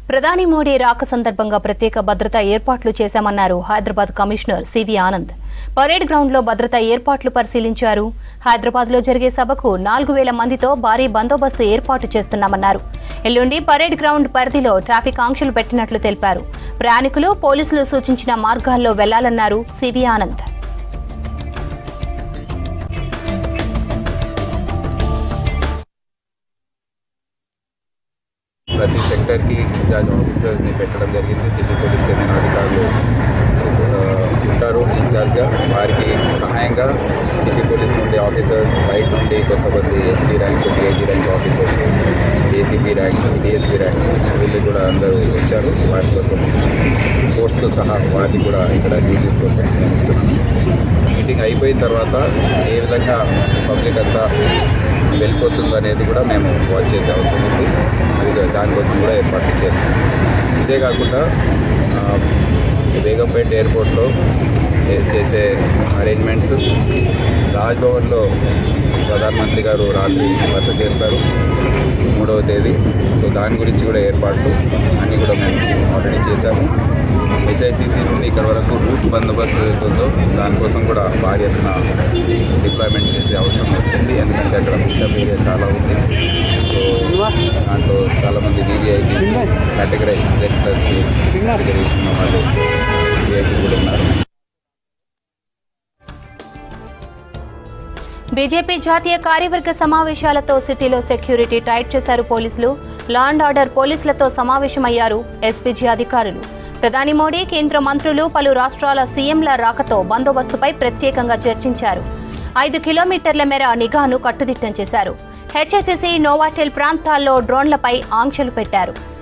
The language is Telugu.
ప్రధాని మోడీ రాక సందర్భంగా ప్రత్యేక భద్రతా ఏర్పాట్లు చేశామన్నారు Hyderabad commissioner C V Anand parade ground లో భద్రతా ఏర్పాట్లు పరిశీలించారు హైదరాబాద్ లో జరిగే సభకు నాలుగు వేల మందితో భారీ బందోబస్తు ఏర్పాటు చేస్తున్నామన్నారు ఎల్లుండి పరేడ్ గ్రౌండ్ పరిధిలో ట్రాఫిక్ ఆంక్షలు పెట్టినట్లు తెలిపారు ప్రయాణికులు పోలీసులు సూచించిన మార్గాల్లో వెళ్లాలన్నారు సివి ఆనంద్ ప్రతి సెక్టర్కి ఇన్ఛార్జ్ ఆఫీసర్స్ని పెట్టడం జరిగింది సిటీ పోలీస్ చెందిన అధికారులు ఆ, ఉంటారు ఇన్ఛార్జ్గా వారికి సహాయంగా సిటీ పోలీస్ నుండి ఆఫీసర్స్ బయట నుండి కొంతమంది SP rank DIG rank officers ACP rank DSP rank వీళ్ళు కూడా అందరూ వచ్చారు వారి కోసం ఫోర్స్తో సహా వారిని కూడా ఇక్కడ డ్యూటీస్ కోసం నియమిస్తున్నాను మీటింగ్ అయిపోయిన తర్వాత ఏ విధంగా పబ్లిక్ అంతా వెళ్ళిపోతుందో అనేది కూడా మేము వాచ్ చేసే అవసరం ఉంది అది దానికోసం కూడా ఏర్పాట్లు చేస్తాం ఇదే కాకుండా ఆ, బేగంపేట ఎయిర్పోర్ట్లో చే- చేసే అరేంజ్మెంట్స్ రాజ్భవన్లో ప్రధానమంత్రి గారు రాత్రి బస చేస్తారు మూడవ తేదీ సో దాని గురించి కూడా ఏర్పాట్లు అన్నీ కూడా మేము ఆల్రెడీ చేశాము హెచ్ఐసిసి నుండి ఇక్కడ వరకు రూట్ బందోబస్తు ఏదైతుందో దానికోసం కూడా భారీ ఎత్తున డిప్లాయ్మెంట్ చేసే అవసరం వచ్చింది ఎందుకంటే అక్కడ ముఖ్యం ఏరియా చాలా ఉంది సో దాంట్లో చాలామంది VVIP categorise Z plus category ఉన్న వాళ్ళు వీఐపీ కూడా ఉన్నారు బీజేపీ జాతీయ కార్యవర్గ సమావేశాలతో సిటీలో సెక్యూరిటీ టైట్ చేశారు పోలీసులు లా అండ్ ఆర్డర్ పోలీసులతో సమావేశమయ్యారు ఎస్పీజీ అధికారులు ప్రధాని మోడీ కేంద్ర మంత్రులు పలు రాష్ట్రాల సీఎంల రాకతో బందోబస్తుపై ప్రత్యేకంగా చర్చించారు ఐదు కిలోమీటర్ల మేర నిఘాను కట్టుదిట్టం చేశారు హెచ్ఎస్సీసీ నోవాటెల్ ప్రాంతాల్లో డ్రోన్లపై ఆంక్షలు పెట్టారు